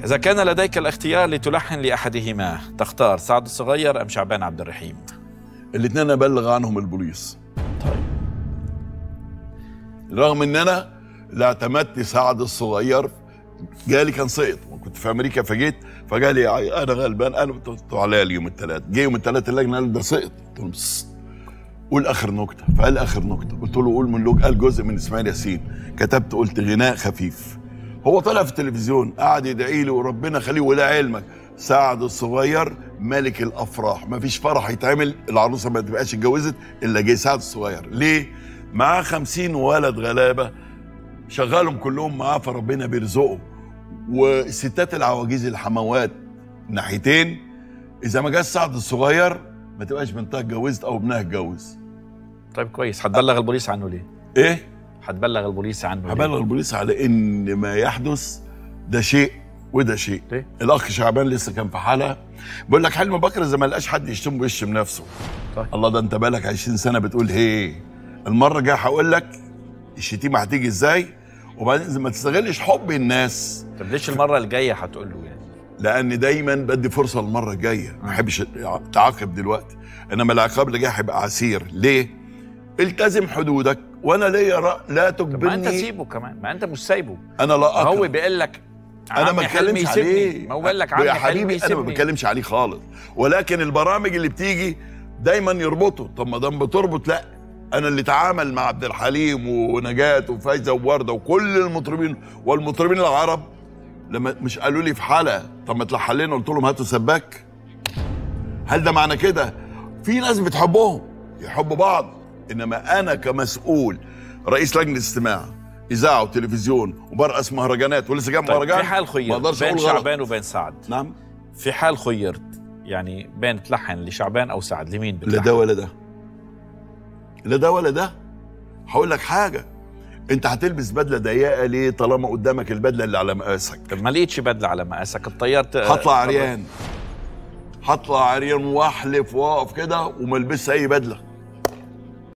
إذا كان لديك الاختيار لتلحن لأحدهما تختار سعد الصغير أم شعبان عبد الرحيم الاثنين ابلغ عنهم البوليس طيب رغم ان انا لا اعتمدت سعد الصغير جالي كان سقط كنت في امريكا فجيت فجالي ع- انا غلبان انا قلت له عليا اليوم الثلاث جه يوم الثلاث اللجنه قال ده سقط قلت له بس قول اخر نكته فقال اخر نكته قلت له قول مونولوج قال جزء من اسماعيل ياسين كتبت قلت غناء خفيف هو طلع في التلفزيون قعد يدعي لي وربنا خليه ولا علمك سعد الصغير ملك الافراح ما فيش فرح يتعمل العروسه ما تبقاش اتجوزت الا جه سعد الصغير ليه معاه خمسين ولد غلابه شغالهم كلهم معاه فربنا بيرزقه والستات العواجيز الحموات ناحيتين اذا ما جاش سعد الصغير ما تبقاش بنتها اتجوزت او ابنها اتجوز طيب كويس هتبلغ البوليس عنه ليه؟ ايه هتبلغ البوليس عنه ليه؟ هبلغ البوليس على ان ما يحدث ده شيء وده شيء ليه؟ الاخ شعبان لسه كان في حلقه بيقول لك حلمي بكر اذا ما لقاش حد يشتم بيشتم نفسه طيب. الله ده انت بقالك 20 سنه بتقول هي المره الجايه هقول لك الشتيمه هتيجي ازاي وبعدين ما تستغلش حب الناس طب ليش المرة الجاية هتقول له يعني؟ لان دايما بدي فرصه المره الجايه ما احبش تعاقب دلوقتي انما العقاب اللي جاي هيبقى عسير ليه التزم حدودك وانا ليا رأ... لا طب ما انت تجبرني سيبه كمان ما انت مش سايبه انا لا أكره. هو بيقول لك انا ما عمي حلمي بتكلمش يسيبني. عليه ما هو بيقول لك يا عمي حلمي حبيبي انا ما يسيبني. بتكلمش عليه خالص ولكن البرامج اللي بتيجي دايما يربطوا طب ما دام بتربط لا انا اللي اتعامل مع عبد الحليم ونجاة وفايزه وورده وكل المطربين والمطربين العرب لما مش قالوا لي في حلقه طب ما تلحن لنا قلت لهم هاتوا سباك هل ده معنى كده في ناس بتحبهم يحبوا بعض انما انا كمسؤول رئيس لجنه استماع اذاعه وتلفزيون وبرقص مهرجانات ولسه جايب طيب مهرجان في حال ما خيرت اقدرش بين اقول غلط شعبان وبين سعد نعم في حال خيرت يعني بين تلحن لشعبان او سعد لمين لا بتلحن؟ ده ولا ده لا ده ولا ده هقول لك حاجه انت هتلبس بدله ضيقه ليه طالما قدامك البدله اللي على مقاسك طب ما لقيتش بدله على مقاسك الطيارة هطلع عريان هطلع عريان واحلف واقف كده وما البسش اي بدله